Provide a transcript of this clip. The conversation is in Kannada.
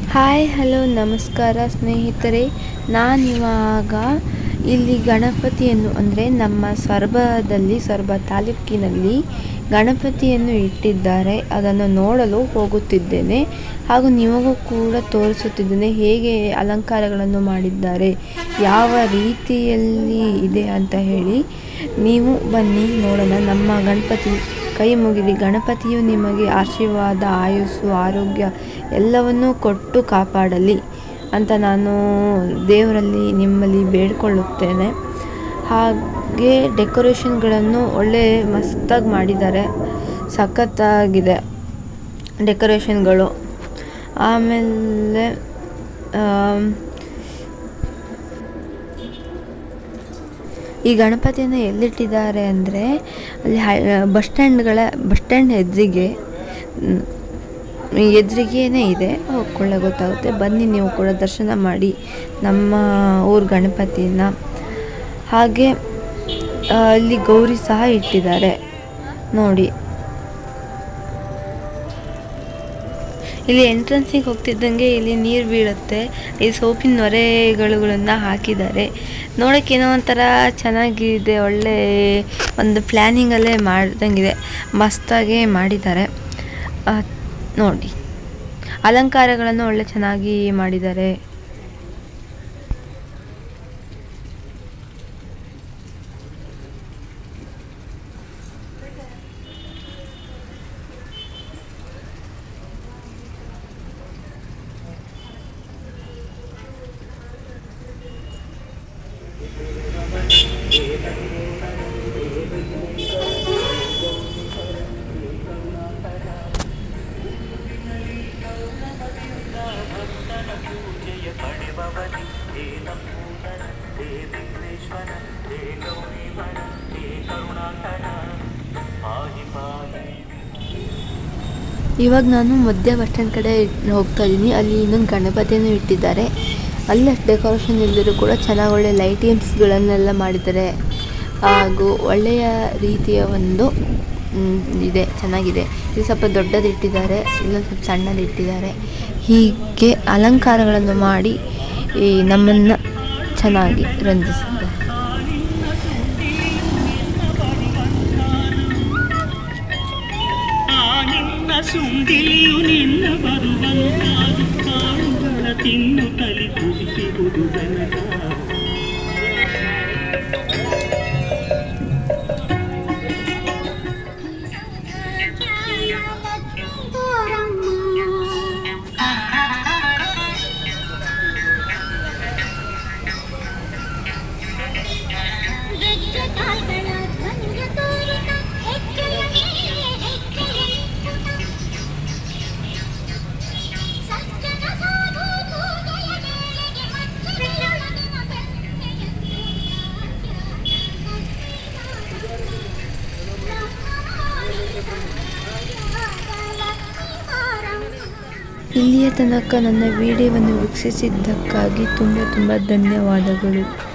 ಹಾಯ್ ಹಲೋ ನಮಸ್ಕಾರ ಸ್ನೇಹಿತರೆ ನಾನಿವಾಗ ಇಲ್ಲಿ ಗಣಪತಿಯನ್ನು ಅಂದರೆ ನಮ್ಮ ಸೊರಬದಲ್ಲಿ ಸೊರಬ ತಾಲೂಕಿನಲ್ಲಿ ಗಣಪತಿಯನ್ನು ಇಟ್ಟಿದ್ದಾರೆ ಅದನ್ನು ನೋಡಲು ಹೋಗುತ್ತಿದ್ದೇನೆ ಹಾಗೂ ನಿಮಗೂ ಕೂಡ ತೋರಿಸುತ್ತಿದ್ದೇನೆ ಹೇಗೆ ಅಲಂಕಾರಗಳನ್ನು ಮಾಡಿದ್ದಾರೆ ಯಾವ ರೀತಿಯಲ್ಲಿ ಇದೆ ಅಂತ ಹೇಳಿ ನೀವು ಬನ್ನಿ ನೋಡೋಣ ನಮ್ಮ ಗಣಪತಿ ಕೈ ಮುಗಿರಿ ಗಣಪತಿಯು ನಿಮಗೆ ಆಶೀರ್ವಾದ ಆಯುಸ್ಸು ಆರೋಗ್ಯ ಎಲ್ಲವನ್ನೂ ಕೊಟ್ಟು ಕಾಪಾಡಲಿ ಅಂತ ನಾನು ದೇವರಲ್ಲಿ ನಿಮ್ಮಲ್ಲಿ ಬೇಡಿಕೊಳ್ಳುತ್ತೇನೆ ಹಾಗೆ ಡೆಕೋರೇಷನ್ಗಳನ್ನು ಒಳ್ಳೆ ಮಸ್ತಾಗಿ ಮಾಡಿದ್ದಾರೆ ಸಖತ್ತಾಗಿದೆ ಡೆಕೋರೇಷನ್ಗಳು ಆಮೇಲೆ ಆಮ್, ಈ ಗಣಪತಿಯನ್ನು ಎಲ್ಲಿಟ್ಟಿದ್ದಾರೆ ಅಂದರೆ ಅಲ್ಲಿ ಬಸ್ ಸ್ಟ್ಯಾಂಡ್ಗಳ ಬಸ್ ಸ್ಟ್ಯಾಂಡ್ ಎದುರಿಗೆ ಎದುರಿಗೇನೆ ಇದೆ ಹೋಗ್ಕೊಳ್ಳೆ ಗೊತ್ತಾಗುತ್ತೆ ಬನ್ನಿ ನೀವು ಕೂಡ ದರ್ಶನ ಮಾಡಿ ನಮ್ಮ ಊರ ಗಣಪತಿನ ಹಾಗೆ ಆ, ಅಲ್ಲಿ ಗೌರಿ ಸಹ ಇಟ್ಟಿದ್ದಾರೆ ನೋಡಿ ಇಲ್ಲಿ ಎಂಟ್ರೆನ್ಸಿಗೆ ಹೋಗ್ತಿದ್ದಂಗೆ ಇಲ್ಲಿ ನೀರು ಬೀಳುತ್ತೆ ಈ ಸೋಪಿನ ನೊರೆಗಳುಗಳನ್ನ ಹಾಕಿದ್ದಾರೆ ನೋಡೋಕೆ ಏನೋ ಒಂಥರ ಚೆನ್ನಾಗಿದೆ ಒಳ್ಳೆ ಒಂದು ಪ್ಲ್ಯಾನಿಂಗಲ್ಲೇ ಮಾಡ್ದಂಗಿದೆ ಮಸ್ತಾಗೆ ಮಾಡಿದ್ದಾರೆ ಆ, ನೋಡಿ ಅಲಂಕಾರಗಳನ್ನು ಒಳ್ಳೆ ಚೆನ್ನಾಗಿ ಮಾಡಿದ್ದಾರೆ ಇವಾಗ ನಾನು ಮಧ್ಯ ಬಸ್ ಸ್ಟ್ಯಾಂಡ್ ಕಡೆ ಹೋಗ್ತಾ ಇದ್ದೀನಿ ಅಲ್ಲಿ ಇನ್ನೊಂದು ಗಣಪತಿಯನ್ನು ಇಟ್ಟಿದ್ದಾರೆ ಅಲ್ಲಿ ಅಷ್ಟು ಡೆಕೋರೇಷನ್ ಇಲ್ಲದರೂ ಕೂಡ ಚೆನ್ನಾಗಿ ಒಳ್ಳೆ ಲೈಟಿಂಗ್ಸ್ಗಳನ್ನೆಲ್ಲ ಮಾಡಿದ್ದಾರೆ ಹಾಗೂ ಒಳ್ಳೆಯ ರೀತಿಯ ಒಂದು ಮ್, ಇದೆ ಚೆನ್ನಾಗಿದೆ ಇದು ಸ್ವಲ್ಪ ದೊಡ್ಡದು ಇಟ್ಟಿದ್ದಾರೆ ಇಲ್ಲೊಂದು ಸ್ವಲ್ಪ ಸಣ್ಣದು ಇಟ್ಟಿದ್ದಾರೆ ಹೀಗೆ ಅಲಂಕಾರಗಳನ್ನು ಮಾಡಿ ಈ ನಮ್ಮನ್ನು ಚೆನ್ನಾಗಿ ರಂಜಿಸಿದ್ದಾರೆ ಆ ನಿನ್ನ ಸುಂದಿಲಿಯು ನಿನ್ನ ಬರುವಂತಾದು ಕಾಳುಗಳ ತಿನ್ನು ತಲಿ ಕುದಿಸುವುದು ಜನಕ ಇಲ್ಲಿಯ ತನಕ ನನ್ನ ವಿಡಿಯೋವನ್ನು ವೀಕ್ಷಿಸಿದ್ದಕ್ಕಾಗಿ ತುಂಬ ತುಂಬ ಧನ್ಯವಾದಗಳು